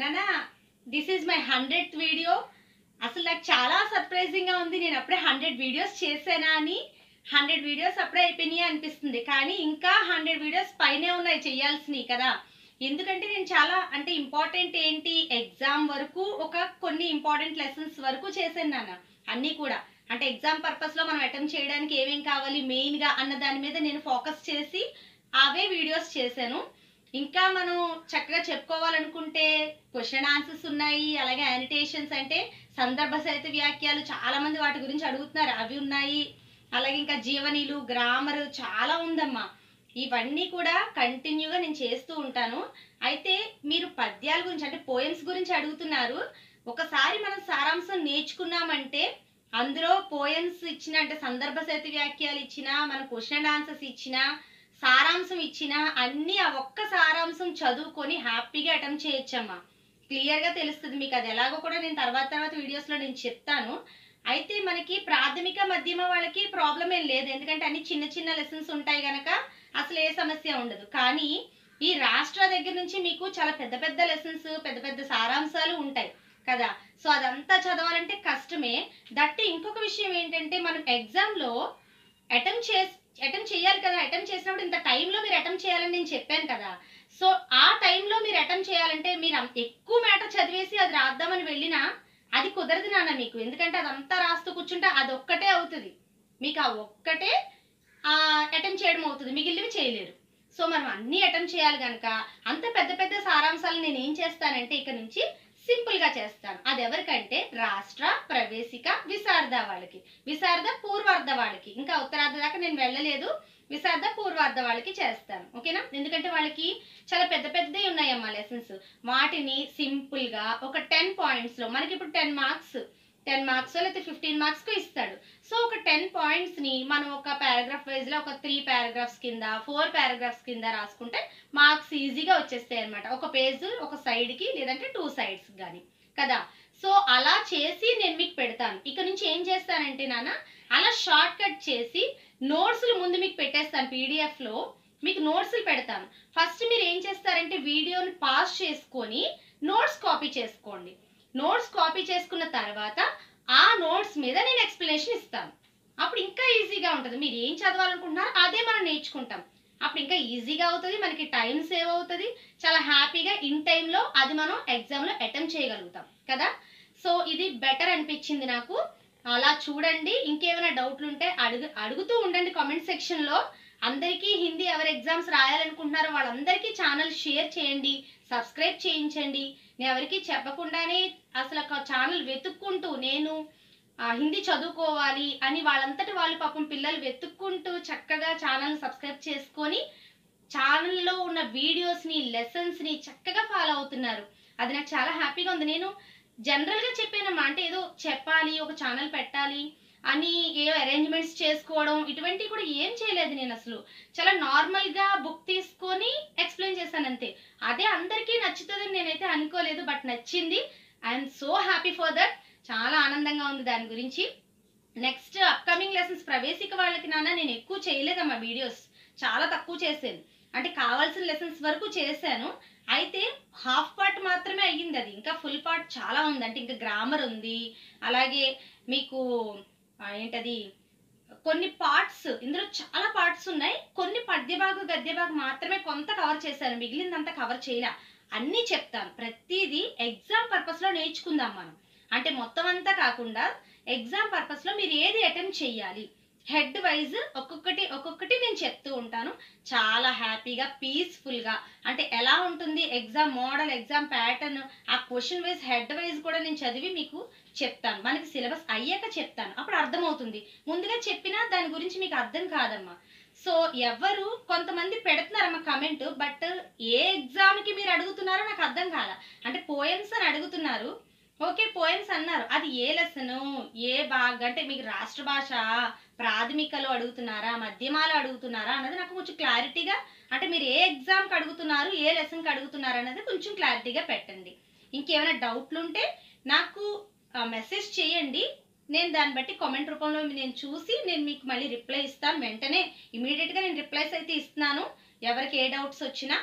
నానా this is my hundred video అసలు నాకు చాలా సర్ప్రైజింగ్ గా ఉంది నేను అప్పుడే హండ్రెడ్ వీడియోస్ చేసానా అని హండ్రెడ్ వీడియోస్ అప్పుడే అయిపోయినాయి అనిపిస్తుంది కానీ ఇంకా హండ్రెడ్ వీడియోస్ పైనే ఉన్నాయి చేయాల్సినవి కదా ఎందుకంటే నేను చాలా అంటే ఇంపార్టెంట్ ఏంటి ఎగ్జామ్ వరకు ఒక కొన్ని ఇంపార్టెంట్ లెసన్స్ వరకు చేశాను నాన్న అన్నీ కూడా అంటే ఎగ్జామ్ పర్పస్ లో మనం అటెంప్ట్ చేయడానికి ఏమేం కావాలి మెయిన్ గా అన్న దాని మీద నేను ఫోకస్ చేసి అవే వీడియోస్ చేశాను ఇంకా మనం చక్కగా చెప్పుకోవాలనుకుంటే క్వశ్చన్ ఆన్సర్స్ ఉన్నాయి అలాగే యానిటేషన్స్ అంటే సందర్భ సహిత వ్యాఖ్యలు చాలా మంది వాటి గురించి అడుగుతున్నారు అవి ఉన్నాయి అలాగే ఇంకా జీవనీలు గ్రామర్ చాలా ఉందమ్మా ఇవన్నీ కూడా కంటిన్యూగా నేను చేస్తూ ఉంటాను అయితే మీరు పద్యాల గురించి అంటే పోయమ్స్ గురించి అడుగుతున్నారు ఒకసారి మనం సారాంశం నేర్చుకున్నామంటే అందులో పోయమ్స్ ఇచ్చిన అంటే సందర్భ సహిత వ్యాఖ్యలు ఇచ్చిన మన క్వశ్చన్ అండ్ ఆన్సర్స్ ఇచ్చిన సారాంశం ఇచ్చిన అన్ని ఆ ఒక్క సారాంశం చదువుకొని హ్యాపీగా అటెంప్ట్ చేయొచ్చమ్మా క్లియర్ గా తెలుస్తుంది మీకు అది ఎలాగో కూడా నేను తర్వాత తర్వాత వీడియోస్ లో నేను చెప్తాను అయితే మనకి ప్రాథమిక మధ్యమ వాళ్ళకి ప్రాబ్లం ఏం లేదు ఎందుకంటే అన్ని చిన్న చిన్న లెసన్స్ ఉంటాయి గనక అసలు ఏ సమస్య ఉండదు కానీ ఈ రాష్ట్ర దగ్గర నుంచి మీకు చాలా పెద్ద పెద్ద లెసన్స్ పెద్ద పెద్ద సారాంశాలు ఉంటాయి కదా సో అదంతా చదవాలంటే కష్టమే దట్టి ఇంకొక విషయం ఏంటంటే మనం ఎగ్జామ్ లో అటెంప్ట్ చేసి అటెంప్ట్ చేయాలి కదా అటెంప్ట్ చేసినప్పుడు ఇంత టైంలో మీరు అటెంప్ట్ చేయాలని నేను చెప్పాను కదా సో ఆ టైంలో మీరు అటెంప్ట్ చేయాలంటే మీరు అంత ఎక్కువ మ్యాటర్ చదివేసి అది రాద్దామని వెళ్ళినా అది కుదరదు నాన్న మీకు ఎందుకంటే అదంతా రాస్తూ కూర్చుంటే అది ఒక్కటే అవుతుంది మీకు ఆ ఒక్కటే అటెంప్ట్ చేయడం అవుతుంది మిగిలినవి చేయలేరు సో మనం అన్ని అటెంప్ట్ చేయాలి కనుక అంత పెద్ద పెద్ద సారాంశాలు నేను ఏం చేస్తానంటే ఇక్కడ నుంచి సింపుల్ గా చేస్తాను అది ఎవరికంటే రాష్ట్ర ప్రవేశిక విశారద వాళ్ళకి విశారద పూర్వార్ధ వాళ్ళకి ఇంకా ఉత్తరార్ధ దాకా నేను వెళ్ళలేదు విశారద పూర్వార్ధ వాళ్ళకి చేస్తాను ఓకేనా ఎందుకంటే వాళ్ళకి చాలా పెద్ద పెద్దవి ఉన్నాయమ్మా లెసన్స్ వాటిని సింపుల్ గా ఒక టెన్ పాయింట్స్ లో మనకి ఇప్పుడు టెన్ మార్క్స్ టెన్ మార్క్స్ లేకపోతే ఫిఫ్టీన్ మార్క్స్ కు ఇస్తాడు సో ఒక టెన్ పాయింట్స్ ని మనం ఒక పారాగ్రాఫ్ వైజ్ లో ఒక త్రీ పారాగ్రాఫ్స్ కింద ఫోర్ పారాగ్రాఫ్స్ కింద రాసుకుంటే మార్క్స్ ఈజీగా వచ్చేస్తాయి అనమాట ఒక పేజ్ ఒక సైడ్ కి లేదంటే టూ సైడ్స్ కానీ కదా సో అలా చేసి నేను మీకు పెడతాను ఇక నుంచి ఏం చేస్తానంటే నాన్న అలా షార్ట్ కట్ చేసి నోట్స్లు ముందు మీకు పెట్టేస్తాను పీడిఎఫ్ లో మీకు నోట్స్లు పెడతాను ఫస్ట్ మీరు ఏం చేస్తారంటే వీడియోని పాస్ చేసుకొని నోట్స్ కాపీ చేసుకోండి నోట్స్ కాపీ చేసుకున్న తర్వాత ఆ నోట్స్ మీద నేను ఎక్స్ప్లెనేషన్ ఇస్తాను అప్పుడు ఇంకా ఈజీగా ఉంటుంది మీరు ఏం చదవాలనుకుంటున్నారో అదే మనం నేర్చుకుంటాం అప్పుడు ఇంకా ఈజీగా అవుతుంది మనకి టైం సేవ్ అవుతుంది చాలా హ్యాపీగా ఇన్ టైంలో అది మనం ఎగ్జామ్లో అటెంప్ట్ చేయగలుగుతాం కదా సో ఇది బెటర్ అనిపించింది నాకు అలా చూడండి ఇంకేమైనా డౌట్లు ఉంటే అడుగు అడుగుతూ ఉండండి కామెంట్ సెక్షన్లో అందరికీ హిందీ ఎవరు ఎగ్జామ్స్ రాయాలనుకుంటున్నారో వాళ్ళందరికీ ఛానల్ షేర్ చేయండి సబ్స్క్రైబ్ చేయించండి నేను ఎవరికి చెప్పకుండానే అసలు ఒక ఛానల్ వెతుక్కుంటూ నేను ఆ, హిందీ చదువుకోవాలి అని వాళ్ళంతటి వాళ్ళు పాపం పిల్లలు వెతుక్కుంటూ చక్కగా ఛానల్ సబ్స్క్రైబ్ చేసుకొని ఛానల్లో ఉన్న వీడియోస్ని లెసన్స్ని చక్కగా ఫాలో అవుతున్నారు అది నాకు చాలా హ్యాపీగా ఉంది నేను జనరల్గా చెప్పానమ్మా అంటే ఏదో చెప్పాలి ఒక ఛానల్ పెట్టాలి అని ఏదో అరేంజ్మెంట్స్ చేసుకోవడం ఇటువంటివి కూడా ఏం చేయలేదు నేను అసలు చాలా నార్మల్ గా బుక్ తీసుకొని ఎక్స్ప్లెయిన్ చేశాను అంతే అదే అందరికీ నచ్చుతుందని నేనైతే అనుకోలేదు బట్ నచ్చింది I'm so happy for that చాలా ఆనందంగా ఉంది దాని గురించి నెక్స్ట్ అప్కమింగ్ లెసన్స్ ప్రవేశిక వాళ్ళకి నాన్న నేను ఎక్కువ చేయలేదమ్మా వీడియోస్ చాలా తక్కువ చేశాను అంటే కావాల్సిన లెసన్స్ వరకు చేశాను అయితే హాఫ్ పార్ట్ మాత్రమే అయ్యింది అది ఇంకా ఫుల్ పార్ట్ చాలా ఉంది అంటే ఇంకా గ్రామర్ ఉంది అలాగే మీకు ఆ, ఏంటది కొన్ని పార్ట్స్ ఇందులో చాలా పార్ట్స్ ఉన్నాయి కొన్ని పద్యభాగం గద్యభాగం మాత్రమే కొంత కవర్ చేశాను మిగిలిందంతా కవర్ చేయలే అన్నీ చెప్తాను ప్రతిదీ ఎగ్జామ్ పర్పస్ లో నేర్చుకుందాం మనం అంటే మొత్తం అంతా కాకుండా ఎగ్జామ్ పర్పస్ లో మీరు ఏది అటెంప్ట్ చేయాలి హెడ్ వైజ్ ఒక్కొక్కటి ఒక్కొక్కటి నేను చెప్తూ ఉంటాను చాలా హ్యాపీగా పీస్ఫుల్ గా అంటే ఎలా ఉంటుంది ఎగ్జామ్ మోడల్ ఎగ్జామ్ ప్యాటర్న్ ఆ క్వశ్చన్ వైజ్ హెడ్ వైజ్ కూడా నేను చదివి మీకు చెప్తాను మనకి సిలబస్ అయ్యాక చెప్తాను అప్పుడు అర్థమవుతుంది ముందుగా చెప్పినా దాని గురించి మీకు అర్థం కాదమ్మా సో ఎవరు కొంతమంది పెడుతున్నారమ్మా కమెంట్ బట్ ఏ ఎగ్జామ్ కి మీరు అడుగుతున్నారో నాకు అర్థం కాల అంటే పోయమ్స్ అని అడుగుతున్నారు ఓకే పోయమ్స్ అన్నారు అది ఏ లెసన్ ఏ బాగా అంటే మీకు రాష్ట్ర భాష ప్రాథమికలు అడుగుతున్నారా మధ్యమాలు అడుగుతున్నారా అన్నది నాకు కొంచెం క్లారిటీగా అంటే మీరు ఏ ఎగ్జామ్కి అడుగుతున్నారు ఏ లెసన్కి అడుగుతున్నారు అన్నది కొంచెం క్లారిటీగా పెట్టండి ఇంకేమైనా డౌట్లు ఉంటే నాకు మెసేజ్ చేయండి నేను దాన్ని బట్టి కామెంట్ రూపంలో నేను చూసి నేను మీకు మళ్ళీ రిప్లై ఇస్తాను వెంటనే ఇమీడియట్గా నేను రిప్లైస్ అయితే ఇస్తున్నాను ఎవరికి ఏ డౌట్స్ వచ్చినా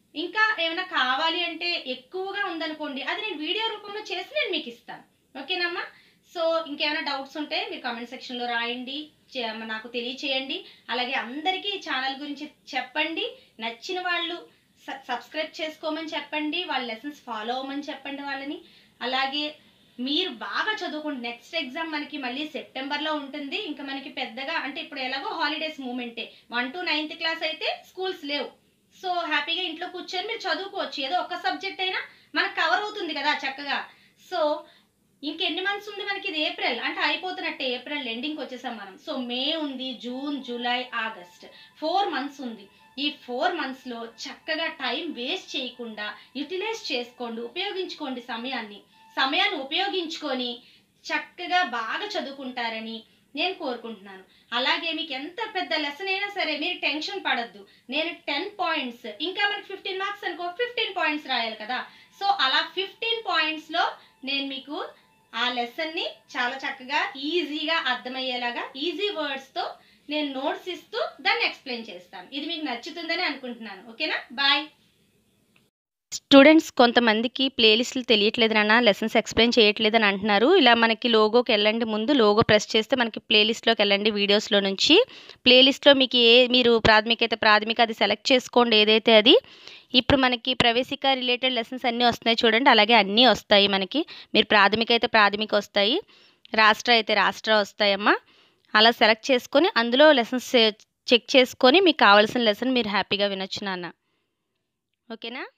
ఇంకా ఏమైనా కావాలి అంటే ఎక్కువగా ఉందనుకోండి అది నేను వీడియో రూపంలో చేసి నేను మీకు ఇస్తాను ఓకేనమ్మా సో ఇంకేమైనా డౌట్స్ ఉంటే మీరు కామెంట్ సెక్షన్లో రాయండి చే- నాకు తెలియచేయండి అలాగే అందరికీ ఈ ఛానల్ గురించి చెప్పండి నచ్చిన వాళ్ళు స- సబ్స్క్రైబ్ చేసుకోమని చెప్పండి వాళ్ళ లెసన్స్ ఫాలో అవ్వమని చెప్పండి వాళ్ళని అలాగే మీరు బాగా చదువుకోండి నెక్స్ట్ ఎగ్జామ్ మనకి మళ్ళీ సెప్టెంబర్లో ఉంటుంది ఇంకా మనకి పెద్దగా అంటే ఇప్పుడు ఎలాగో హాలిడేస్ మూమెంటే వన్ టు నైన్త్ క్లాస్ అయితే స్కూల్స్ లేవు సో హ్యాపీగా ఇంట్లో కూర్చొని మీరు చదువుకోవచ్చు ఏదో ఒక సబ్జెక్ట్ అయినా మనకు కవర్ అవుతుంది కదా చక్కగా సో ఇంకెన్ని మంత్స్ ఉంది మనకి ఇది ఏప్రిల్ అంటే అయిపోతున్నట్టే ఏప్రిల్ ఎండింగ్కి వచ్చేసాం మనం సో మే ఉంది June July August four months ఉంది ఈ ఫోర్ మంత్స్లో చక్కగా టైం వేస్ట్ చేయకుండా యూటిలైజ్ చేసుకోండి ఉపయోగించుకోండి సమయాన్ని సమయాన్ని ఉపయోగించుకొని చక్కగా బాగా చదువుకుంటారని నేను కోరుకుంటున్నాను అలాగే మీకు ఎంత పెద్ద లెసన్ అయినా సరే మీరు టెన్షన్ పడద్దు నేను టెన్ పాయింట్స్ ఇంకా మనకి ఫిఫ్టీన్ మార్క్స్ అనుకో ఫిఫ్టీన్ పాయింట్స్ రాయాలి కదా సో అలా ఫిఫ్టీన్ పాయింట్స్లో నేను మీకు ఆ లెసన్ని చాలా చక్కగా ఈజీగా అర్థమయ్యేలాగా ఈజీ వర్డ్స్తో నేను నోట్స్ ఇస్తూ దాన్ని ఎక్స్ప్లెయిన్ చేస్తాను ఇది మీకు నచ్చుతుందని అనుకుంటున్నాను ఓకేనా బాయ్ స్టూడెంట్స్ కొంతమందికి ప్లేలిస్టులు తెలియట్లేదు నాన్న లెసన్స్ ఎక్స్ప్లెయిన్ చేయట్లేదు అని అంటున్నారు ఇలా మనకి లోగోకి వెళ్ళండి ముందు లోగో ప్రెస్ చేస్తే మనకి ప్లేలిస్ట్లోకి వెళ్ళండి వీడియోస్లో నుంచి ప్లేలిస్ట్లో మీకు ఏ మీరు ప్రాథమిక అయితే ప్రాథమిక అది సెలెక్ట్ చేసుకోండి ఏదైతే అది ఇప్పుడు మనకి ప్రవేశిక రిలేటెడ్ లెసన్స్ అన్నీ వస్తున్నాయి చూడండి అలాగే అన్నీ వస్తాయి మనకి మీరు ప్రాథమిక అయితే ప్రాథమిక వస్తాయి రాష్ట్ర అయితే రాష్ట్ర వస్తాయమ్మా అలా సెలెక్ట్ చేసుకొని అందులో లెసన్స్ చెక్ చేసుకొని మీకు కావాల్సిన లెసన్ మీరు హ్యాపీగా వినొచ్చు నాన్న ఓకేనా